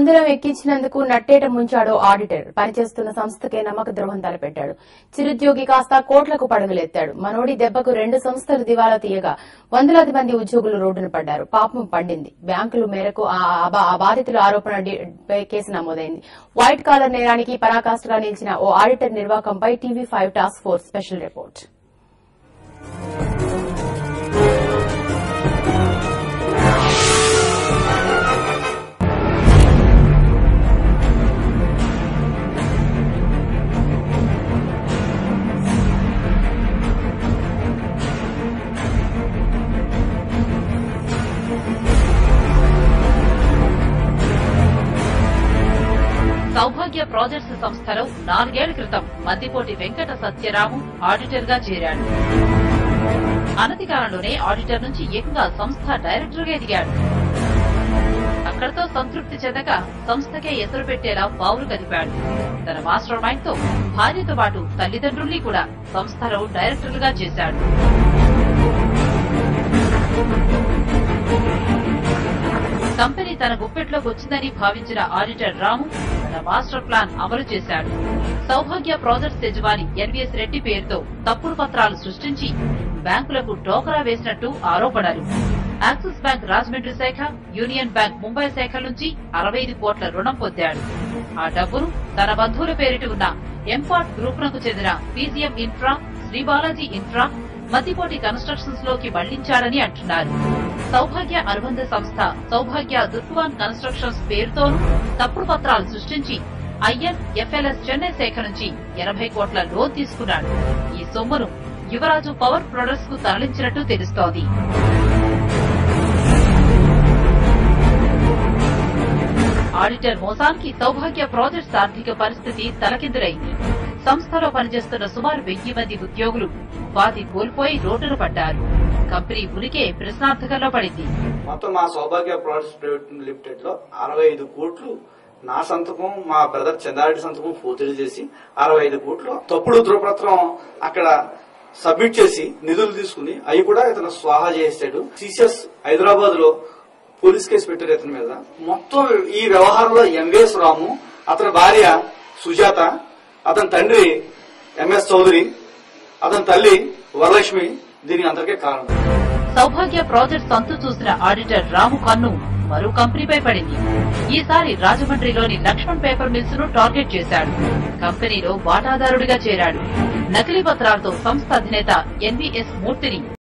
పందిరం ఎక్కించినందుకు నట్టేట ముంచాడు ఆడిటర్ పనిచేస్తున్న సంస్థకే నమ్మక ద్రోహం తలపెట్టాడు చిరుద్యోగి కాస్త కోట్లకు పడగలెత్తాడు మనోడి దెబ్బకు రెండు సంస్థలు దివాలా తీయగా వందలాది మంది ఉద్యోగులు రోడ్డున పడ్డారు పాపం పండింది బ్యాంకుల మేరకు ఆ ఆ- ఆ బాధితుల ఆరోపణ డి- పై కేసు నమోదైంది వైట్ కాలర్ నేరానికి పరాకాష్ఠగా నిలిచిన ఓ ఆడిటర్ నిర్వాకంపై TV five task force special report Saubhagya projects సంస్థలో నాలుగేళ్ల క్రితం మద్దిపోటి వెంకట సత్యరాము ఆడిటర్ గా చేరాడు అనతి కాలంలోనే ఆడిటర్ నుంచి ఏకంగా సంస్థ డైరెక్టర్ గా ఎదిగాడు అక్కడతో సంతృప్తి చెందక సంస్థకే ఎసరు పెట్టేలా పావులు కదిపాడు తన మాస్టర్ మైండ్ తో భార్యతో పాటు తల్లిదండ్రుల్ని కూడా సంస్థలో డైరెక్టర్లుగా చేశాడు కంపెనీ తన గుప్పెట్లోకి వచ్చిందని భావించిన ఆడిటర్ రాము తన మాస్టర్ ప్లాన్ అమలు చేశాడు సౌభాగ్య ప్రాజెక్ట్స్ యజమాని ఎన్వీఎస్ రెడ్డి పేరుతో తప్పుడు పత్రాలు సృష్టించి బ్యాంకులకు టోకరా వేసినట్టు ఆరోపణలు యాక్సిస్ బ్యాంక్ రాజమండ్రి శాఖ యూనియన్ బ్యాంక్ ముంబై శాఖ నుంచి అరవై ఐదు కోట్ల రుణం పొందాడు ఆ డబ్బును తన బంధువుల పేరిట ఉన్న ఎంపాట్ గ్రూప్ నకు చెందిన PCM infra Sri Balaji infra Maddipoti constructions లోకి మళ్లించాడని అంటున్నారు సౌభాగ్య అనుబంధ సంస్థ సౌభాగ్య దుర్వాన్ కన్స్ట్రక్షన్స్ పేరుతోనూ తప్పుడు పత్రాలు సృష్టించి ఐఎన్ ఎఫ్ఎల్ఎస్ చెన్నై శాఖ నుంచి ఎనభై కోట్ల లోన్ తీసుకున్నాడు ఈ సొమ్మును యువరాజు పవర్ ప్రొడక్ట్స్ కు తరలించినట్టు తెలుస్తోంది ఆడిటర్ మోసానికి సౌభాగ్య ప్రాజెక్ట్స్ ఆర్థిక పరిస్థితి తలకిందులైంది సంస్థలో పనిచేస్తున్న సుమారు వెయ్యి మంది ఉద్యోగులు ఉపాధి కోల్పోయి రోడ్డున పడ్డారు కంపెనీ ఉనికే ప్రశ్నార్థకంలో పడింది మొత్తం మా సౌభాగ్య ప్రొడక్ట్స్ ప్రైవేట్ లిమిటెడ్ లో అరవై ఐదు కోట్లు నా సంతకం మా బ్రదర్ చందారెడ్డి సంతకం పూర్తి చేసి అరవై ఐదు కోట్లు తప్పుడు ధృవపత్రం అక్కడ సబ్మిట్ చేసి నిధులు తీసుకుని అవి కూడా ఇతను స్వాహా చేసాడు సిసిఎస్ హైదరాబాద్ లో పోలీస్ కేసు పెట్టారు ఇతని మీద మొత్తం ఈ వ్యవహారంలో ఎంవిఎస్ రాము అతని భార్య సుజాత అతని తండ్రి ఎంఎస్ చౌదరి అతని తల్లి వరలక్ష్మి దీనికి అందరికీ కారణం సౌభాగ్య ప్రాజెక్ట్స్ అంతు చూసిన ఆడిటర్ రాము కన్ను మరో కంపెనీపై పడింది ఈసారి రాజమండ్రిలోని లక్ష్మణ్ పేపర్ మిల్స్ ను టార్గెట్ చేశాడు కంపెనీలో వాటాదారుడిగా చేరాడు నకిలీ పత్రాలతో సంస్థ అధినేత ఎన్వీఎస్ మూర్తిని